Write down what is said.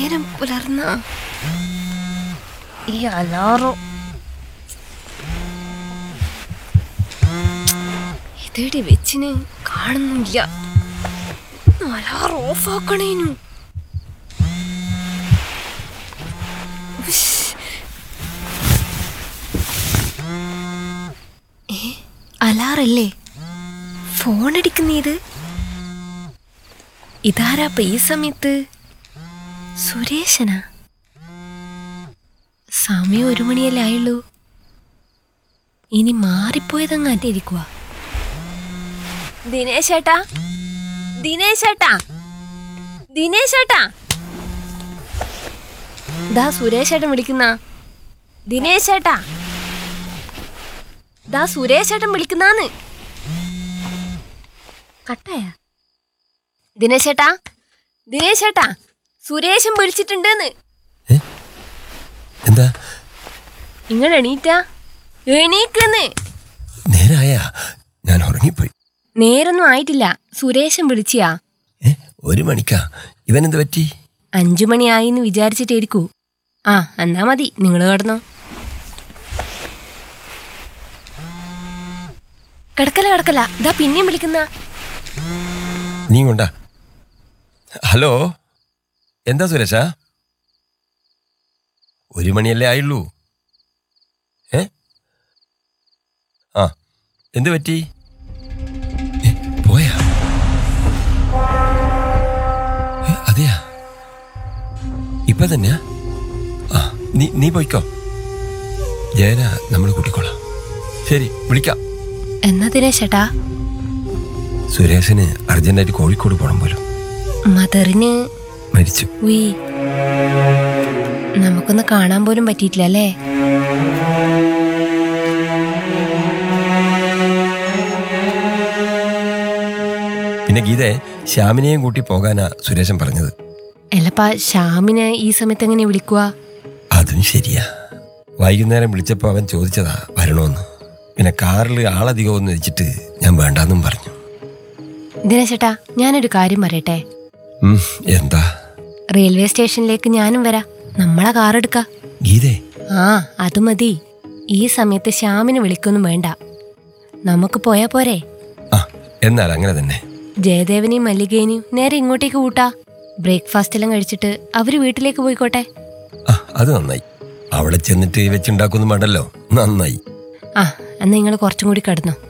നേരം പുലർന്ന ഈ അലാറോ ഇതേടി വെച്ചിന് കാണുന്നില്ല അലാർ ഓഫ് ആക്കണേനു ഉഷ്. ഏ അലാറല്ലേ ഫോൺ അടിക്കുന്നേത് ഇതാരാപ്പ ഈ സമയത്ത് സുരേഷനാ സമയം ഒരു മണിയല്ലേ ആയുള്ളൂ ഇനി മാറിപ്പോയതങ്ങാൻ്റെ ഇരിക്കുക ദിനേശേട്ടാ ദിനേശേട്ടാ ദിനേശേട്ടാ ദാ സുരേഷേട്ടൻ വിളിക്കുന്ന ദിനേശേട്ടാ ദാ സുരേഷേട്ടൻ വിളിക്കുന്നാന്ന് കട്ടായ ദിനേശേട്ടാ ദിനേശേട്ടാ സുരേഷൻ വിളിച്ചിട്ടുണ്ടെന്ന് എന്താ നിങ്ങൾ എണീറ്റാ എണീക്കെന്ന് നേരായ ഞാൻ ഉറങ്ങിപ്പോയി നേരൊന്നും ആയിട്ടില്ല സുരേഷൻ വിളിച്ചിയാ ഏ ഒരു മണിക്കാ ഇവനെന്ത് പറ്റി അഞ്ചു മണിയായിന്ന് വിചാരിച്ചിട്ടേരിക്കൂ ആ എന്നാ മതി നിങ്ങൾ കിടന്നോ കിടക്കല കിടക്കല ഇതാ പിന്നെയും വിളിക്കുന്ന നീ കൊണ്ടാ ഹലോ എന്താ സുരേഷ ഒരു മണിയല്ലേ ആയുള്ളൂ ഏ ആ എന്ത് പറ്റി ഏ, പോയാ ഏ, അതെയാ ഇപ്പൊ തന്നെയാ ആ നീ നീ പോയിക്കോ ജയന നമ്മൾ കൂട്ടിക്കോളാം ശരി വിളിക്കാം എന്നാ ദിനേശേട്ടാ സുരേഷന് അർജന്റായിട്ട് കോഴിക്കോട് പോകണം പോലും മദറിന് മരിച്ചു ഉയ് നമുക്കൊന്ന് കാണാൻ പോലും പറ്റിയിട്ടില്ല അല്ലേ പിന്നെ ഗീതയെ ശ്യാമിനെയും കൂട്ടി പോകാനാ സുരേഷൻ പറഞ്ഞത് അല്ലപ്പാ ശ്യാമിനെ ഈ സമയത്ത് എങ്ങനെ വിളിക്കുക അതും ശരിയാ വൈകുന്നേരം വിളിച്ചപ്പോൾ അവൻ ചോദിച്ചതാ വരണോന്ന് പിന്നെ കാറിൽ ആളധികമൊന്നും വെച്ചിട്ട് ഞാൻ വേണ്ടാന്നും പറഞ്ഞു ദിനേശേട്ടാ ഞാനൊരു കാര്യം പറയട്ടെ ഉം, എന്താ റെയിൽവേ സ്റ്റേഷനിലേക്ക് ഞാനും വരാം നമ്മളെ കാർ എടുക്കാം ഗീതേ ആ അത് മതി ഈ സമയത്ത് ശ്യാമിനെ വിളിക്കൊന്നും വേണ്ട നമുക്ക് പോയാ പോരെ ആ എന്നാൽ അങ്ങനെ തന്നെ ജയദേവനെയും മല്ലികേനെയും നേരെ ഇങ്ങോട്ടേക്ക് കൂട്ടാ ബ്രേക്ക്ഫാസ്റ്റ് എല്ലാം കഴിച്ചിട്ട് അവര് വീട്ടിലേക്ക് പോയിക്കോട്ടെ ആ അത് നന്നായി അവിടെ ചെന്നിട്ട് വെച്ചുണ്ടാക്കൊന്നും വേണ്ടല്ലോ നന്നായി ആ എന്നാ നിങ്ങൾ കുറച്ചും കൂടി കിടന്നോ